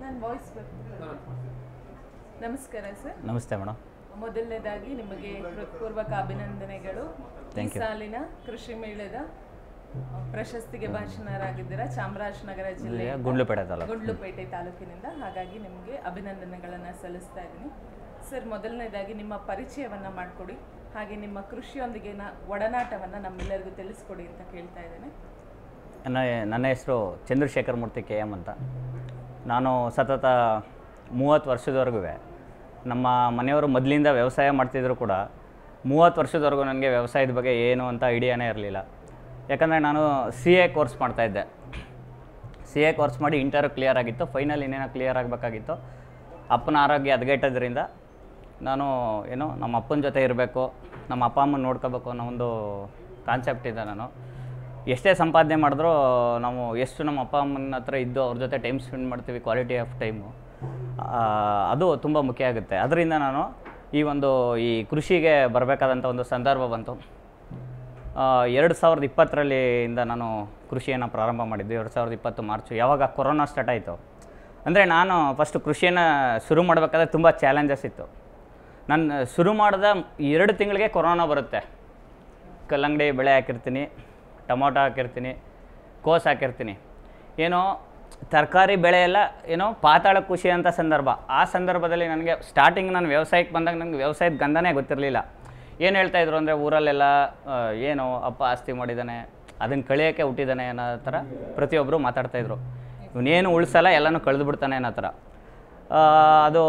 ನನ್ನ ವಾಯ್ಸ್ ನಮಸ್ಕಾರ ಸರ್ ನಮಸ್ತೆ ಮೇಡಮ್ ಮೊದಲನೇದಾಗಿ ನಿಮಗೆ ಹೃತ್ಪೂರ್ವಕ ಅಭಿನಂದನೆಗಳು ಈ Thank you. ಸಾಲಿನ ಕೃಷಿ ಮೇಳದ ಆ, ಪ್ರಶಸ್ತಿಗೆ ಭಾಷಣರಾಗಿದ್ದೀರಾ ಚಾಮರಾಜನಗರ ಜಿಲ್ಲೆಯ ಜಿಲ್ಲೆಯ ಗುಂಡ್ಲುಪೇಟೆ ತಾಲೂಕು ಗುಂಡ್ಲುಪೇಟೆ ತಾಲೂಕಿನಿಂದ ಹಾಗಾಗಿ ನಿಮಗೆ ಅಭಿನಂದನೆಗಳನ್ನು ಸಲ್ಲಿಸ್ತಾ ಇದ್ದೀನಿ ಸರ್ ಮೊದಲನೇದಾಗಿ ನಿಮ್ಮ ಪರಿಚಯವನ್ನ ಮಾಡಿಕೊಡಿ ಹಾಗೆ ನಿಮ್ಮ ಕೃಷಿಯೊಂದಿಗಿನ ಒಡನಾಟವನ್ನು ನಮ್ಮೆಲ್ಲರಿಗೂ ತಿಳಿಸ್ಕೊಡಿ ಅಂತ ಕೇಳ್ತಾ ಇದ್ದೇನೆ ನನ್ನ ನನ್ನ ಹೆಸರು ಚಂದ್ರಶೇಖರ್ ಮೂರ್ತಿ ಕೆ ಎಮ್ ಅಂತ ನಾನು ಸತತ ಮೂವತ್ತು ವರ್ಷದವರೆಗೂ ನಮ್ಮ ಮನೆಯವರು ಮೊದಲಿಂದ ವ್ಯವಸಾಯ ಮಾಡ್ತಿದ್ರು ಕೂಡ ಮೂವತ್ತು ವರ್ಷದವರೆಗೂ ನನಗೆ ವ್ಯವಸಾಯದ ಬಗ್ಗೆ ಏನು ಅಂತ ಐಡಿಯಾನೇ ಇರಲಿಲ್ಲ ಯಾಕಂದರೆ ನಾನು ಸಿ ಎ ಕೋರ್ಸ್ ಮಾಡ್ತಾಯಿದ್ದೆ ಸಿ ಎ ಕೋರ್ಸ್ ಮಾಡಿ ಇಂಟರ್ ಕ್ಲಿಯರ್ ಆಗಿತ್ತು ಫೈನಲ್ ಇನ್ನೇನೋ ಕ್ಲಿಯರ್ ಆಗಬೇಕಾಗಿತ್ತು ಅಪ್ಪನ ಆರೋಗ್ಯ ಹದಗೆಟ್ಟದ್ರಿಂದ ನಾನು ಏನೋ ನಮ್ಮ ಅಪ್ಪನ ಜೊತೆ ಇರಬೇಕು ನಮ್ಮ ಅಪ್ಪ ಅಮ್ಮನ ನೋಡ್ಕೋಬೇಕು ಅನ್ನೋ ಒಂದು ಕಾನ್ಸೆಪ್ಟ್ ಇದೆ ನಾನು ಎಷ್ಟೇ ಸಂಪಾದನೆ ಮಾಡಿದ್ರೂ ನಾವು ಎಷ್ಟು ನಮ್ಮ ಅಪ್ಪ ಅಮ್ಮನ ಹತ್ರ ಇದ್ದು ಅವ್ರ ಜೊತೆ ಟೈಮ್ ಸ್ಪೆಂಡ್ ಮಾಡ್ತೀವಿ ಕ್ವಾಲಿಟಿ ಆಫ್ ಟೈಮು ಅದು ತುಂಬ ಮುಖ್ಯ ಆಗುತ್ತೆ ಅದರಿಂದ ನಾನು ಈ ಒಂದು ಈ ಕೃಷಿಗೆ ಬರಬೇಕಾದಂಥ ಒಂದು ಸಂದರ್ಭ ಬಂತು ಎರಡು ಸಾವಿರದ ಇಪ್ಪತ್ತರಲ್ಲಿ ಇಂದ ನಾನು ಕೃಷಿಯನ್ನು ಪ್ರಾರಂಭ ಮಾಡಿದ್ದು ಎರಡು ಸಾವಿರದ ಇಪ್ಪತ್ತು ಮಾರ್ಚು ಯಾವಾಗ ಕೊರೋನಾ ಸ್ಟಾರ್ಟ್ ಆಯಿತು ಅಂದರೆ ನಾನು ಫಸ್ಟ್ ಕೃಷಿಯನ್ನು ಶುರು ಮಾಡಬೇಕಾದ್ರೆ ತುಂಬ ಚಾಲೆಂಜಸ್ ಇತ್ತು ನಾನು ಶುರು ಮಾಡಿದ ಎರಡು ತಿಂಗಳಿಗೆ ಕೊರೋನಾ ಬರುತ್ತೆ ಕಲ್ಲಂಗಡಿ ಬೆಳೆ ಹಾಕಿರ್ತೀನಿ ಟೊಮೊಟೊ ಹಾಕಿರ್ತೀನಿ ಕೋಸು ಹಾಕಿರ್ತೀನಿ ಏನೋ ತರಕಾರಿ ಬೆಳೆ ಎಲ್ಲ ಏನೋ ಪಾತಾಳ ಖುಷಿ ಅಂತ ಸಂದರ್ಭ ಆ ಸಂದರ್ಭದಲ್ಲಿ ನನಗೆ ಸ್ಟಾರ್ಟಿಂಗ್ ನಾನು ವ್ಯವಸಾಯಕ್ಕೆ ಬಂದಾಗ ನನಗೆ ವ್ಯವಸಾಯದ ಗಂಧನೇ ಗೊತ್ತಿರಲಿಲ್ಲ ಏನು ಹೇಳ್ತಾ ಇದ್ರು ಅಂದರೆ ಊರಲ್ಲೆಲ್ಲ ಆ, ಏನು ಅಪ್ಪ ಆಸ್ತಿ ಮಾಡಿದ್ದಾನೆ ಅದನ್ನು ಕಳಿಯೋಕ್ಕೆ ಹುಟ್ಟಿದ್ದಾನೆ ಅನ್ನೋ ಥರ ಪ್ರತಿಯೊಬ್ಬರು ಮಾತಾಡ್ತಾಯಿದ್ರು ಇವನೇನು ಉಳಿಸಲ್ಲ ಎಲ್ಲನೂ ಕಳೆದು ಬಿಡ್ತಾನೆ ಅನ್ನೋ ಥರ ಆ, ಅದು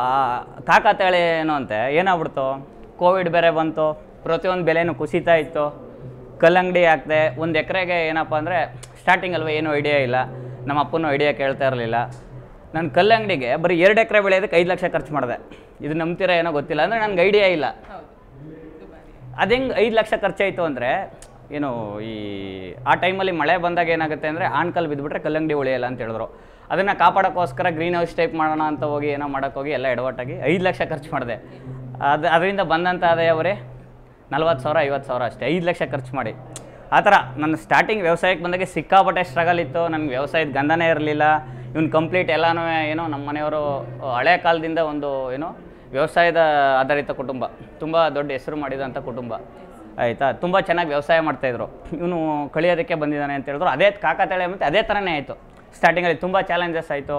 ಕಾಕತಾಳೆ ಏನು ಅಂತೆ ಏನಾಗ್ಬಿಡ್ತು ಕೋವಿಡ್ ಬೇರೆ ಬಂತು ಪ್ರತಿಯೊಂದು ಬೆಲೆನೂ ಕುಸಿತಾ ಇತ್ತು ಕಲ್ಲಂಗಡಿ ಹಾಕ್ದೆ ಒಂದು ಎಕರೆಗೆ ಏನಪ್ಪ ಅಂದರೆ ಸ್ಟಾರ್ಟಿಂಗ್ ಅಲ್ವಾ ಏನೂ ಐಡಿಯಾ ಇಲ್ಲ ನಮ್ಮ ಅಪ್ಪನೂ ಐಡಿಯಾ ಕೇಳ್ತಾ ಇರಲಿಲ್ಲ ನಾನು ಕಲ್ಲಂಗಡಿಗೆ ಬರೀ ಎರಡು ಎಕರೆ ಬೆಳೆಯೋದಕ್ಕೆ ಐದು ಲಕ್ಷ ಖರ್ಚು ಮಾಡಿದೆ ಇದು ನಂಬ್ತೀರಾ ಏನೋ ಗೊತ್ತಿಲ್ಲ ಅಂದರೆ ನನಗೆ ಐಡಿಯಾ ಇಲ್ಲ ಹೌದು ದುಬಾರಿ ಅದು ಹೆಂಗೆ ಐದು ಲಕ್ಷ ಖರ್ಚಾಯಿತು ಅಂದರೆ ಏನು ಈ ಆ ಟೈಮಲ್ಲಿ ಮಳೆ ಬಂದಾಗ ಏನಾಗುತ್ತೆ ಅಂದರೆ ಆಣ್ಕಲ್ ಬಿದ್ದುಬಿಟ್ರೆ ಕಲ್ಲಂಗಡಿ ಉಳಿಯಲ್ಲ ಅಂತ ಹೇಳಿದ್ರು ಅದನ್ನು ಕಾಪಾಡೋಕ್ಕೋಸ್ಕರ ಗ್ರೀನ್ ಹೌಸ್ ಟೈಪ್ ಮಾಡೋಣ ಅಂತ ಹೋಗಿ ಏನೋ ಮಾಡೋಕ್ಕೋಗಿ ಎಲ್ಲ ಎಡವಟ್ಟಾಗಿ ಐದು ಲಕ್ಷ ಖರ್ಚು ಮಾಡಿದೆ ಅದು ಅದರಿಂದ ಬಂದಂಥ ಆದಾಯ ಅವರೇ ನಲ್ವತ್ತು ಸಾವಿರ ಐವತ್ತು ಸಾವಿರ ಅಷ್ಟೇ ಐದು ಲಕ್ಷ ಖರ್ಚು ಮಾಡಿ ಆ ಥರ ನನ್ನ ಸ್ಟಾರ್ಟಿಂಗ್ ವ್ಯವಸಾಯಕ್ಕೆ ಬಂದಾಗೆ ಸಿಕ್ಕಾಪಟ್ಟೆ ಸ್ಟ್ರಗಲ್ ಇತ್ತು ನನಗೆ ವ್ಯವಸಾಯದ ಗಂಧನೇ ಇರಲಿಲ್ಲ ಇವ್ನು ಕಂಪ್ಲೀಟ್ ಎಲ್ಲನೂ ಏನೋ ನಮ್ಮ ಮನೆಯವರು ಹಳೆ ಕಾಲದಿಂದ ಒಂದು ಏನೋ ವ್ಯವಸಾಯದ ಆಧಾರಿತ ಕುಟುಂಬ ತುಂಬ ದೊಡ್ಡ ಹೆಸರು ಮಾಡಿದಂಥ ಕುಟುಂಬ ಆಯಿತಾ ತುಂಬ ಚೆನ್ನಾಗಿ ವ್ಯವಸಾಯ ಮಾಡ್ತಾಯಿದ್ರು ಇವನು ಕಳಿಯೋದಕ್ಕೆ ಬಂದಿದ್ದಾನೆ ಅಂತ ಹೇಳಿದ್ರು ಅದೇ ಕಾಕತಾಳೆ ಮತ್ತು ಅದೇ ಥರನೇ ಆಯಿತು ಸ್ಟಾರ್ಟಿಂಗಲ್ಲಿ ತುಂಬ ಚಾಲೆಂಜಸ್ ಆಯಿತು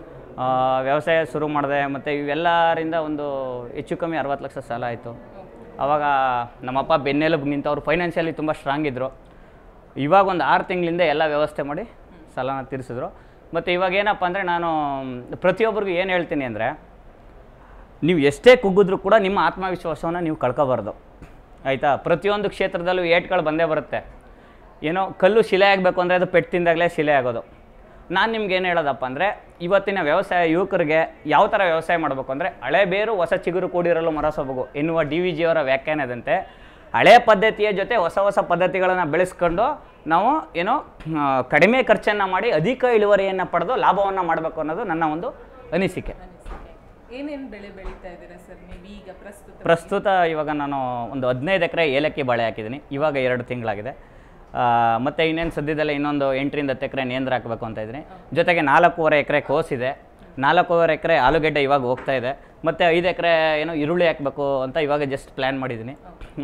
ವ್ಯವಸಾಯ ಶುರು ಮಾಡಿದೆ ಮತ್ತು ಇವೆಲ್ಲರಿಂದ ಒಂದು ಹೆಚ್ಚು ಕಮ್ಮಿ ಅರವತ್ತು ಲಕ್ಷ ಸಾಲ ಆಯಿತು ಆವಾಗ ನಮ್ಮಪ್ಪ ಬೆನ್ನೆಲುಬು ನಿಂತವ್ರು ಫೈನಾನ್ಷಿಯಲಿ ತುಂಬ ಸ್ಟ್ರಾಂಗ್ ಇದ್ದರು ಇವಾಗ ಒಂದು ಆರು ತಿಂಗಳಿಂದ ಎಲ್ಲ ವ್ಯವಸ್ಥೆ ಮಾಡಿ ಸಾಲನ ತೀರಿಸಿದ್ರು ಮತ್ತು ಇವಾಗ ಏನಪ್ಪ ಅಂದರೆ ನಾನು ಪ್ರತಿಯೊಬ್ಬರಿಗೂ ಏನು ಹೇಳ್ತೀನಿ ಅಂದರೆ ನೀವು ಎಷ್ಟೇ ಕುಗ್ಗಿದ್ರೂ ಕೂಡ ನಿಮ್ಮ ಆತ್ಮವಿಶ್ವಾಸವನ್ನು ನೀವು ಕಳ್ಕೊಬಾರ್ದು ಆಯಿತಾ ಪ್ರತಿಯೊಂದು ಕ್ಷೇತ್ರದಲ್ಲೂ ಏಟ್ಗಳು ಬಂದೇ ಬರುತ್ತೆ ಏನೋ ಕಲ್ಲು ಶಿಲೆ ಆಗಬೇಕು ಅಂದರೆ ಅದು ಪೆಟ್ಟು ತಿಂದಾಗಲೇ ಶಿಲೆ ಆಗೋದು ನಾನು ನಿಮ್ಗೆ ಏನು ಹೇಳೋದಪ್ಪ ಅಂದರೆ ಇವತ್ತಿನ ವ್ಯವಸಾಯ ಯುವಕರಿಗೆ ಯಾವ ಥರ ವ್ಯವಸಾಯ ಮಾಡಬೇಕು ಅಂದರೆ ಹಳೆ ಬೇರು ಹೊಸ ಚಿಗುರು ಕೂಡಿರಲು ಮರ ಸೊಬಗು ಎನ್ನುವ ಡಿ ವಿ ಜಿಯವರ ವ್ಯಾಖ್ಯಾನದಂತೆ ಹಳೆ ಪದ್ಧತಿಯ ಜೊತೆ ಹೊಸ ಹೊಸ ಪದ್ಧತಿಗಳನ್ನು ಬೆಳೆಸ್ಕೊಂಡು ನಾವು ಏನೋ ಆ, ಕಡಿಮೆ ಖರ್ಚನ್ನು ಮಾಡಿ ಅಧಿಕ ಇಳುವರಿಯನ್ನು ಪಡೆದು ಲಾಭವನ್ನು ಮಾಡಬೇಕು ಅನ್ನೋದು ನನ್ನ ಒಂದು ಅನಿಸಿಕೆ ಅನಿಸಿಕೆ ಏನೇನು ಬೆಳೆ ಬೆಳೀತಾ ಇದ್ದೀರಾ ಸರ್ ನೀವು ಈಗ ಪ್ರಸ್ತುತ ಪ್ರಸ್ತುತ ಇವಾಗ ನಾನು ಒಂದು ಹದಿನೈದು ಎಕರೆ ಏಲಕ್ಕಿ ಬಾಳೆ ಹಾಕಿದ್ದೀನಿ ಇವಾಗ ಎರಡು ತಿಂಗಳಾಗಿದೆ ಮತ್ತು ಇನ್ನೇನು ಸದ್ಯದಲ್ಲೇ ಇನ್ನೊಂದು ಎಂಟರಿಂದ ಹತ್ತು ಎಕರೆ ನೇಂದ್ರ ಹಾಕಬೇಕು ಅಂತ ಇದ್ದೀನಿ ಜೊತೆಗೆ ನಾಲ್ಕೂವರೆ ಎಕರೆ ಕೋಸಿದೆ ನಾಲ್ಕೂವರೆ ಎಕರೆ ಆಲೂಗೆಡ್ಡೆ ಇವಾಗ ಹೋಗ್ತಾ ಇದೆ ಮತ್ತು ಐದು ಎಕರೆ ಏನೋ ಈರುಳ್ಳಿ ಹಾಕಬೇಕು ಅಂತ ಇವಾಗ ಜಸ್ಟ್ ಪ್ಲ್ಯಾನ್ ಮಾಡಿದ್ದೀನಿ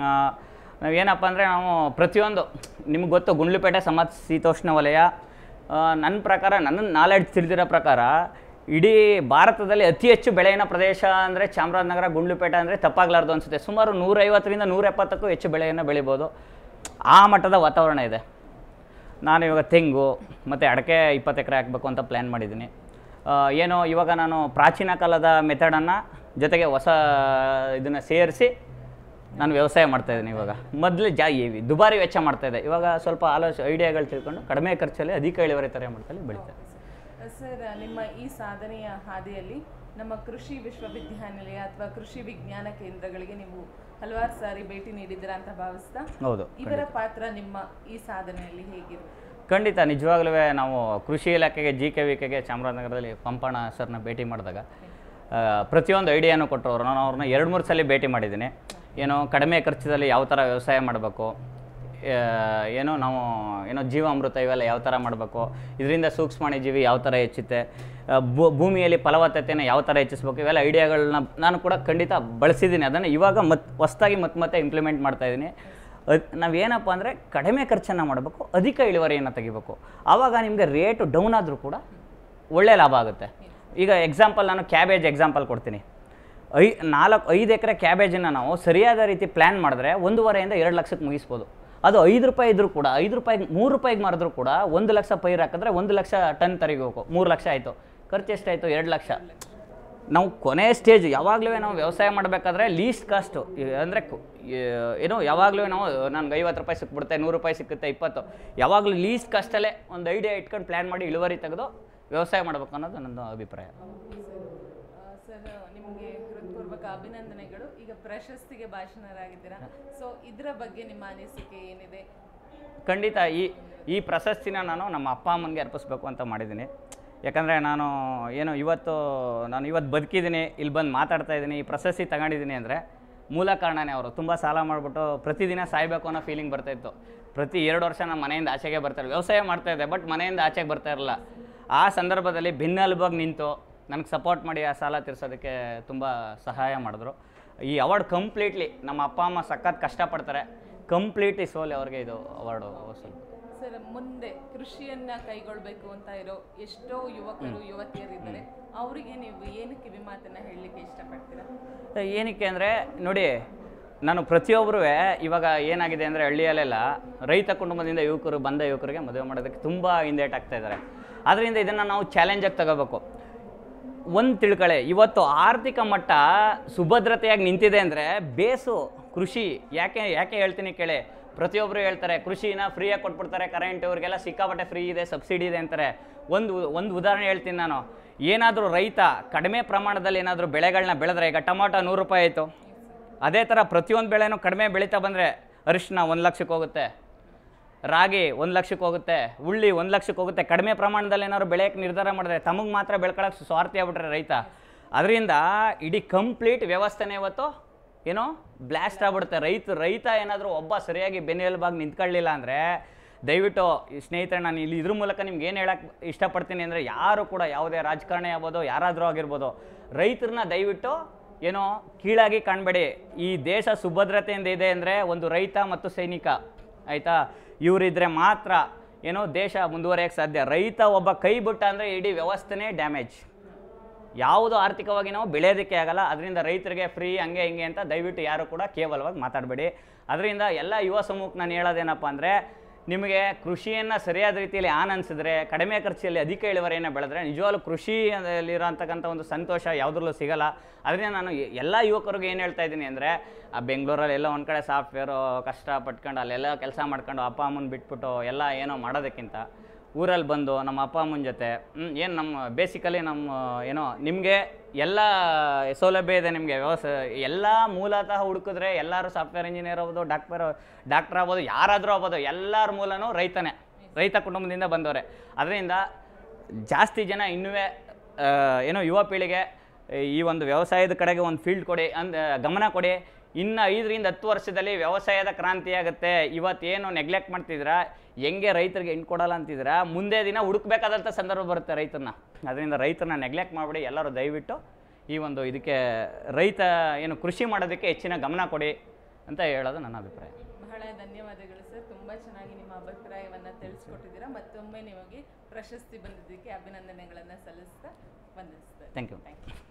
ನಾವೇನಪ್ಪ ಅಂದರೆ ನಾವು ಪ್ರತಿಯೊಂದು ನಿಮ್ಗೆ ಗೊತ್ತು ಗುಂಡ್ಲುಪೇಟೆ ಸಮ ಶೀತೋಷ್ಣ ವಲಯ ಆ, ನನ್ನ ಪ್ರಕಾರ ನನ್ನ ನಾಲೆಡ್ಜ್ ತಿಳಿದಿರೋ ಪ್ರಕಾರ ಇಡೀ ಭಾರತದಲ್ಲಿ ಅತಿ ಹೆಚ್ಚು ಬೆಳೆಯಿನ ಪ್ರದೇಶ ಅಂದರೆ ಚಾಮರಾಜನಗರ ಗುಂಡ್ಲುಪೇಟೆ ಅಂದರೆ ತಪ್ಪಾಗಲಾರ್ದು ಅನಿಸುತ್ತೆ ಸುಮಾರು ನೂರೈವತ್ತರಿಂದ ನೂರ ಎಪ್ಪತ್ತಕ್ಕೂ ಹೆಚ್ಚು ಬೆಳೆಯನ್ನು ಬೆಳಿಬೋದು ಆ ಮಟ್ಟದ ವಾತಾವರಣ ಇದೆ ನಾನು ಇವಾಗ ತೆಂಗು ಮತ್ತು ಅಡಕೆ ಇಪ್ಪತ್ತು ಎಕರೆ ಹಾಕಬೇಕು ಅಂತ ಪ್ಲ್ಯಾನ್ ಮಾಡಿದ್ದೀನಿ ಆ, ಏನೋ ಇವಾಗ ನಾನು ಪ್ರಾಚೀನ ಕಾಲದ ಮೆಥಡನ್ನು ಜೊತೆಗೆ ಹೊಸ ಇದನ್ನು ಸೇರಿಸಿ ನಾನು ವ್ಯವಸಾಯ ಮಾಡ್ತಾಯಿದ್ದೀನಿ ಇವಾಗ ಮೊದಲು ಜಾ ಈ ದುಬಾರಿ ವೆಚ್ಚ ಮಾಡ್ತಾಯಿದ್ದೆ ಇವಾಗ ಸ್ವಲ್ಪ ಆಲೋಚನೆ ಐಡಿಯಾಗಳು ತಿಳ್ಕೊಂಡು ಕಡಿಮೆ ಖರ್ಚಲ್ಲಿ ಅಧಿಕ ಇಳುವರಿ ಥರ ಮಾಡ್ಕೊಳ್ಳಿ ಬೆಳೀತಾರೆ ಸರ್ ನಿಮ್ಮ ಈ ಸಾಧನೆಯ ಹಾದಿಯಲ್ಲಿ ನಮ್ಮ ಕೃಷಿ ವಿಶ್ವವಿದ್ಯಾನಿಲಯ ಅಥವಾ ಕೃಷಿ ವಿಜ್ಞಾನ ಕೇಂದ್ರಗಳಿಗೆ ನೀವು ಹಲವಾರು ಸಾರಿ ಭೇಟಿ ನೀಡಿದ್ದೀರಾ ಅಂತ ಭಾವಿಸ್ತಾ ಹೌದು ಇವರ ಪಾತ್ರ ನಿಮ್ಮ ಈ ಸಾಧನೆಯಲ್ಲಿ ಹೇಗಿದೆ ಖಂಡಿತ ನಿಜವಾಗ್ಲೂ ನಾವು ಕೃಷಿ ಇಲಾಖೆಗೆ ಜಿ ಕೆ ವಿ ಕೆಗೆ ಚಾಮರಾಜನಗರದಲ್ಲಿ ಪಂಪಣ ಸರ್ನ ಭೇಟಿ ಮಾಡಿದಾಗ ಆ, ಪ್ರತಿಯೊಂದು ಐಡಿಯಾನು ಕೊಟ್ಟರು ಅವರು ನಾನು ಅವ್ರನ್ನ ಎರಡು ಮೂರು ಸಲ ಭೇಟಿ ಮಾಡಿದ್ದೀನಿ ಏನೋ ಕಡಿಮೆ ಖರ್ಚದಲ್ಲಿ ಯಾವ ಥರ ವ್ಯವಸಾಯ ಮಾಡಬೇಕು ಏನೋ ನಾವು ಏನೋ ಜೀವಾಮೃತ ಇವೆಲ್ಲ ಯಾವ ಥರ ಮಾಡಬೇಕು ಇದರಿಂದ ಸೂಕ್ಷ್ಮಾಣಿ ಜೀವಿ ಯಾವ ಥರ ಹೆಚ್ಚುತ್ತೆ ಆ, ಭೂ- ಭೂಮಿಯಲ್ಲಿ ಫಲವತ್ತತೆನ ಯಾವ ಥರ ಹೆಚ್ಚಿಸ್ಬೇಕು ಇವೆಲ್ಲ ಐಡಿಯಾಗಳನ್ನ ನಾನು ಕೂಡ ಖಂಡಿತ ಬಳಸಿದ್ದೀನಿ ಅದನ್ನು ಇವಾಗ ಮತ್ ಹೊಸ್ದಾಗಿ ಮತ್ತೆ ಮತ್ತೆ ಇಂಪ್ಲಿಮೆಂಟ್ ಮಾಡ್ತಾ ಇದ್ದೀನಿ ಅದ್ ನಾವೇನಪ್ಪ ಅಂದರೆ ಕಡಿಮೆ ಖರ್ಚನ್ನು ಮಾಡಬೇಕು ಅಧಿಕ ಇಳುವರಿಯನ್ನು ತೆಗಿಬೇಕು ಆವಾಗ ನಿಮಗೆ ರೇಟು ಡೌನ್ ಆದರೂ ಕೂಡ ಒಳ್ಳೆ ಲಾಭ ಆಗುತ್ತೆ ಈಗ ಎಕ್ಸಾಂಪಲ್ ನಾನು ಕ್ಯಾಬೇಜ್ ಎಕ್ಸಾಂಪಲ್ ಕೊಡ್ತೀನಿ ಐ ನಾಲ್ಕು ಐದು ಎಕರೆ ಕ್ಯಾಬೇಜನ್ನು ನಾವು ಸರಿಯಾದ ರೀತಿ ಪ್ಲ್ಯಾನ್ ಮಾಡಿದ್ರೆ ಒಂದೂವರೆಯಿಂದ ಎರಡು ಲಕ್ಷಕ್ಕೆ ಮುಗಿಸ್ಬೋದು ಅದು ಐದು ರೂಪಾಯಿ ಇದ್ರೂ ಕೂಡ ಐದು ರೂಪಾಯಿಗೆ ಮೂರು ರೂಪಾಯಿಗೆ ಮಾರಿದ್ರು ಕೂಡ ಒಂದು ಲಕ್ಷ ಪೈರು ಹಾಕಿದ್ರೆ ಒಂದು ಲಕ್ಷ ಟನ್ ತರಿಬೇಕು ಮೂರು ಲಕ್ಷ ಆಯಿತು ಖರ್ಚು ಎಷ್ಟಾಯಿತು ಎರಡು ಲಕ್ಷ ನಾವು ಕೊನೆ ಸ್ಟೇಜ್ ಯಾವಾಗಲೂ ನಾವು ವ್ಯವಸಾಯ ಮಾಡಬೇಕಾದ್ರೆ ಲೀಸ್ಟ್ ಕಾಸ್ಟು ಅಂದರೆ ಏನೋ ಯಾವಾಗಲೂ ನಾವು ನನಗೆ ಐವತ್ತು ರೂಪಾಯಿ ಸಿಕ್ಬಿಡುತ್ತೆ ನೂರು ರೂಪಾಯಿ ಸಿಕ್ಕುತ್ತೆ ಇಪ್ಪತ್ತು ಯಾವಾಗಲೂ ಲೀಸ್ಟ್ ಕಾಸ್ಟಲ್ಲೇ ಒಂದು ಐಡಿಯಾ ಇಟ್ಕೊಂಡು ಪ್ಲ್ಯಾನ್ ಮಾಡಿ ಇಳುವರಿ ತೆಗೆದು ವ್ಯವಸಾಯ ಮಾಡಬೇಕು ಅನ್ನೋದು ನನ್ನ ಅಭಿಪ್ರಾಯ ಸರ್ ನಿಮಗೆ ಹೃತ್ಪೂರ್ವಕ ಅಭಿನಂದನೆಗಳು ಈಗ ಪ್ರಶಸ್ತಿಗೆ ಭಾಷಣರಾಗಿದ್ದೀರಾ ಸೊ ಇದರ ಬಗ್ಗೆ ನಿಮ್ಮ ಅನಿಸಿಕೆ ಏನಿದೆ ಖಂಡಿತ ಈ ಈ ಪ್ರಶಸ್ತಿನ ನಾನು ನಮ್ಮ ಅಪ್ಪ ಅಮ್ಮನಿಗೆ ಅರ್ಪಿಸ್ಬೇಕು ಅಂತ ಮಾಡಿದ್ದೀನಿ ಯಾಕಂದರೆ ನಾನು ಏನು ಇವತ್ತು ನಾನು ಇವತ್ತು ಬದುಕಿದ್ದೀನಿ ಇಲ್ಲಿ ಬಂದು ಮಾತಾಡ್ತಾ ಇದ್ದೀನಿ ಈ ಪ್ರಶಸ್ತಿ ತಗೊಂಡಿದ್ದೀನಿ ಅಂದರೆ ಮೂಲ ಕಾರಣನೇ ಅವರು ತುಂಬ ಸಾಲ ಮಾಡಿಬಿಟ್ಟು ಪ್ರತಿದಿನ ಸಾಯಬೇಕು ಅನ್ನೋ ಫೀಲಿಂಗ್ ಬರ್ತಾಯಿತ್ತು ಪ್ರತಿ ಎರಡು ವರ್ಷ ನಾನು ಮನೆಯಿಂದ ಆಚೆಗೆ ಬರ್ತಾರೆ ವ್ಯವಸಾಯ ಮಾಡ್ತಾ ಇದ್ದೆ ಬಟ್ ಮನೆಯಿಂದ ಆಚೆಗೆ ಬರ್ತಾ ಇರಲಿಲ್ಲ ಆ ಸಂದರ್ಭದಲ್ಲಿ ಭಿನ್ನಲ್ಬಾಗಿ ನಿಂತು ನನಗೆ ಸಪೋರ್ಟ್ ಮಾಡಿ ಆ ಸಾಲ ತೀರ್ಸೋದಕ್ಕೆ ತುಂಬ ಸಹಾಯ ಮಾಡಿದ್ರು ಈ ಅವಾರ್ಡ್ ಕಂಪ್ಲೀಟ್ಲಿ ನಮ್ಮ ಅಪ್ಪ ಅಮ್ಮ ಸಖತ್ ಕಷ್ಟಪಡ್ತಾರೆ ಕಂಪ್ಲೀಟ್ಲಿ ಸೋಲಿ ಅವ್ರಿಗೆ ಇದು ಅವಾರ್ಡು ಸ್ವಲ್ಪ ಸರ್ ಮುಂದೆ ಕೃಷಿಯನ್ನ ಕೈಗೊಳ್ಬೇಕು ಅಂತ ಇರೋ ಎಷ್ಟೋ ಯುವಕರು ಯುವತಿಯರಿದ್ದಾರೆ ಅವರಿಗೆ ನೀವು ಏನು ಕಿವಿ ಮಾತನ್ನ ಹೇಳಲಿಕ್ಕೆ ಇಷ್ಟಪಡ್ತೀರಾ ಏನಕ್ಕೆ ಅಂದರೆ ನೋಡಿ ನಾನು ಪ್ರತಿಯೊಬ್ಬರೂ ಇವಾಗ ಏನಾಗಿದೆ ಅಂದರೆ ಹಳ್ಳಿಯಲ್ಲೆಲ್ಲ ರೈತ ಕುಟುಂಬದಿಂದ ಯುವಕರು ಬಂದ ಯುವಕರಿಗೆ ಮದುವೆ ಮಾಡೋದಕ್ಕೆ ತುಂಬ ಹಿಂದೇಟಾಗ್ತಾ ಇದ್ದಾರೆ ಅದರಿಂದ ಇದನ್ನು ನಾವು ಚಾಲೆಂಜಾಗಿ ತಗೋಬೇಕು ಒಂದು ತಿಳ್ಕಳೆ ಇವತ್ತು ಆರ್ಥಿಕ ಮಟ್ಟ ಸುಭದ್ರತೆಯಾಗಿ ನಿಂತಿದೆ ಅಂದರೆ ಬೇಸು ಕೃಷಿ ಯಾಕೆ ಯಾಕೆ ಹೇಳ್ತೀನಿ ಕೇಳಿ ಪ್ರತಿಯೊಬ್ಬರು ಹೇಳ್ತಾರೆ ಕೃಷಿನ ಫ್ರೀಯಾಗಿ ಕೊಟ್ಬಿಡ್ತಾರೆ ಕರೆಂಟ್ ಇವ್ರಿಗೆಲ್ಲ ಸಿಕ್ಕಾಪಟ್ಟೆ ಫ್ರೀ ಇದೆ ಸಬ್ಸಿಡಿ ಇದೆ ಅಂತಾರೆ ಒಂದು ಒಂದು ಉದಾಹರಣೆ ಹೇಳ್ತೀನಿ ನಾನು ಏನಾದರೂ ರೈತ ಕಡಿಮೆ ಪ್ರಮಾಣದಲ್ಲಿ ಏನಾದರೂ ಬೆಳೆಗಳನ್ನ ಬೆಳೆದ್ರೆ ಈಗ ಟೊಮಾಟೊ ನೂರು ರೂಪಾಯಿ ಆಯಿತು ಅದೇ ಥರ ಪ್ರತಿಯೊಂದು ಬೆಳೆನೂ ಕಡಿಮೆ ಬೆಳೀತಾ ಬಂದರೆ ಅರಿಶಿನ ಒಂದು ಲಕ್ಷಕ್ಕೆ ಹೋಗುತ್ತೆ ರಾಗಿ ಒಂದು ಲಕ್ಷಕ್ಕೆ ಹೋಗುತ್ತೆ ಉಳ್ಳಿ ಒಂದು ಲಕ್ಷಕ್ಕೆ ಹೋಗುತ್ತೆ ಕಡಿಮೆ ಪ್ರಮಾಣದಲ್ಲಿ ಏನಾದ್ರು ಬೆಳೆಯೋಕ್ಕೆ ನಿರ್ಧಾರ ಮಾಡಿದ್ರೆ ತಮಗೆ ಮಾತ್ರ ಬೆಳ್ಕೊಳಕ್ಕೆ ಸ್ವಾರ್ಥಿ ಆಗ್ಬಿಟ್ರೆ ರೈತ ಅದರಿಂದ ಇಡೀ ಕಂಪ್ಲೀಟ್ ವ್ಯವಸ್ಥೆನೇ ಇವತ್ತು ಏನೋ ಬ್ಲಾಸ್ಟ್ ಆಗ್ಬಿಡುತ್ತೆ ರೈತ ರೈತ ಏನಾದರೂ ಒಬ್ಬ ಸರಿಯಾಗಿ ಬೆನ್ನೆಲುಬಾಗಿ ನಿಂತ್ಕೊಳ್ಳಿಲ್ಲ ಅಂದರೆ ದಯವಿಟ್ಟು ಈ ಸ್ನೇಹಿತರೆ ನಾನು ಇಲ್ಲಿ ಇದ್ರ ಮೂಲಕ ನಿಮ್ಗೆ ಏನು ಹೇಳಕ್ಕೆ ಇಷ್ಟಪಡ್ತೀನಿ ಅಂದರೆ ಯಾರು ಕೂಡ ಯಾವುದೇ ರಾಜಕಾರಣಿ ಆಗ್ಬೋದು ಯಾರಾದರೂ ಆಗಿರ್ಬೋದು ರೈತರನ್ನ ದಯವಿಟ್ಟು ಏನೋ ಕೀಳಾಗಿ ಕಾಣಬೇಡಿ ಈ ದೇಶ ಸುಭದ್ರತೆಯಿಂದ ಇದೆ ಅಂದರೆ ಒಂದು ರೈತ ಮತ್ತು ಸೈನಿಕ ಆಯಿತಾ ಇವರಿದ್ರೆ ಮಾತ್ರ ಏನೋ ದೇಶ ಮುಂದುವರಿಯೋಕ್ಕೆ ಸಾಧ್ಯ ರೈತ ಒಬ್ಬ ಕೈ ಬಿಟ್ಟ ಅಂದರೆ ಇಡೀ ವ್ಯವಸ್ಥೆನೇ ಡ್ಯಾಮೇಜ್ ಯಾವುದು ಆರ್ಥಿಕವಾಗಿ ನಾವು ಬೆಳೆಯೋದಕ್ಕೆ ಆಗಲ್ಲ ಅದರಿಂದ ರೈತರಿಗೆ ಫ್ರೀ ಹಂಗೆ ಹಿಂಗೆ ಅಂತ ದಯವಿಟ್ಟು ಯಾರು ಕೂಡ ಕೇವಲವಾಗಿ ಮಾತಾಡಬೇಡಿ ಅದರಿಂದ ಎಲ್ಲ ಯುವ ಸಮೂಹಕ್ಕೆ ನಾನು ಹೇಳೋದೇನಪ್ಪ ಅಂದರೆ ನಿಮಗೆ ಕೃಷಿಯನ್ನು ಸರಿಯಾದ ರೀತಿಯಲ್ಲಿ ಆನಂದಿಸಿದ್ರೆ ಕಡಿಮೆ ಖರ್ಚಲ್ಲಿ ಅಧಿಕ ಇಳುವರಿಯನ್ನು ಬೆಳೆದ್ರೆ ನಿಜವಾಗ್ಲೂ ಕೃಷಿಯಲ್ಲಿರೋಂಥಕ್ಕಂಥ ಒಂದು ಸಂತೋಷ ಯಾವುದ್ರಲ್ಲೂ ಸಿಗಲ್ಲ ಅದರಿಂದ ನಾನು ಎ- ಎಲ್ಲ ಯುವಕರಿಗೆ ಏನು ಹೇಳ್ತಾ ಇದ್ದೀನಿ ಅಂದರೆ ಆ ಬೆಂಗಳೂರಲ್ಲಿ ಎಲ್ಲ ಒಂದು ಕಡೆ ಸಾಫ್ಟ್ವೇರು ಕಷ್ಟ ಪಟ್ಕೊಂಡು ಅಲ್ಲೆಲ್ಲ ಕೆಲಸ ಮಾಡ್ಕೊಂಡು ಅಪ್ಪ ಅಮ್ಮನ ಬಿಟ್ಬಿಟ್ಟು ಎಲ್ಲ ಏನೋ ಮಾಡೋದಕ್ಕಿಂತ ಊರಲ್ಲಿ ಬಂದು ನಮ್ಮ ಅಪ್ಪ ಅಮ್ಮನ ಜೊತೆ ಏನು ನಮ್ಮ ಬೇಸಿಕಲಿ ನಮ್ಮ ಏನೋ ನಿಮಗೆ ಎಲ್ಲ ಸೌಲಭ್ಯ ಇದೆ ನಿಮಗೆ ವ್ಯವಸ್ಥೆ ಎಲ್ಲ ಮೂಲತಃ ಹುಡುಕಿದ್ರೆ ಎಲ್ಲರೂ ಸಾಫ್ಟ್ವೇರ್ ಇಂಜಿನಿಯರ್ ಆಗ್ಬೋದು ಡಾಕ್ಟರ್ ಡಾಕ್ಟರ್ ಆಗ್ಬೋದು ಯಾರಾದರೂ ಆಗ್ಬೋದು ಎಲ್ಲರ ಮೂಲನೂ ರೈತನೇ ರೈತ ಕುಟುಂಬದಿಂದ ಬಂದವರೆ ಅದರಿಂದ ಜಾಸ್ತಿ ಜನ ಇನ್ನೂ ಏನೋ ಯುವ ಪೀಳಿಗೆ ಈ ಒಂದು ವ್ಯವಸಾಯದ ಕಡೆಗೆ ಒಂದು ಫೀಲ್ಡ್ ಕೊಡಿ ಅಂದ ಗಮನ ಕೊಡಿ ಇನ್ನು ಐದರಿಂದ ಹತ್ತು ವರ್ಷದಲ್ಲಿ ವ್ಯವಸಾಯದ ಕ್ರಾಂತಿ ಆಗುತ್ತೆ ಇವತ್ತೇನು ನೆಗ್ಲೆಕ್ಟ್ ಮಾಡ್ತಿದ್ದೀರಾ ಹೆಂಗೆ ರೈತರಿಗೆ ಹೆಣ್ಣು ಕೊಡಲ್ಲ ಅಂತಿದ್ದೀರಾ ಮುಂದೆ ದಿನ ಹುಡುಕ್ಬೇಕಾದಂಥ ಸಂದರ್ಭ ಬರುತ್ತೆ ರೈತರನ್ನ ಅದರಿಂದ ರೈತರನ್ನ ನೆಗ್ಲೆಕ್ಟ್ ಮಾಡಿಬಿಡಿ ಎಲ್ಲರೂ ದಯವಿಟ್ಟು ಈ ಒಂದು ಇದಕ್ಕೆ ರೈತ ಏನು ಕೃಷಿ ಮಾಡೋದಕ್ಕೆ ಹೆಚ್ಚಿನ ಗಮನ ಕೊಡಿ ಅಂತ ಹೇಳೋದು ನನ್ನ ಅಭಿಪ್ರಾಯ ಬಹಳ ಧನ್ಯವಾದಗಳು ಸರ್ ತುಂಬಾ ಚೆನ್ನಾಗಿ ನಿಮ್ಮ ಅಭಿಪ್ರಾಯವನ್ನ ತಿಳಿಸ್ಕೊಟ್ಟಿದ್ದೀರಾ ಮತ್ತೊಮ್ಮೆ ನಿಮಗೆ ಪ್ರಶಸ್ತಿ ಬಂದಿದ್ದಕ್ಕೆ ಅಭಿನಂದನೆಗಳನ್ನ ಸಲ್ಲಿಸ್ತಾ ವಂದಿಸ್ತೇನೆ ಥ್ಯಾಂಕ್ ಯು ಥ್ಯಾಂಕ್ ಯು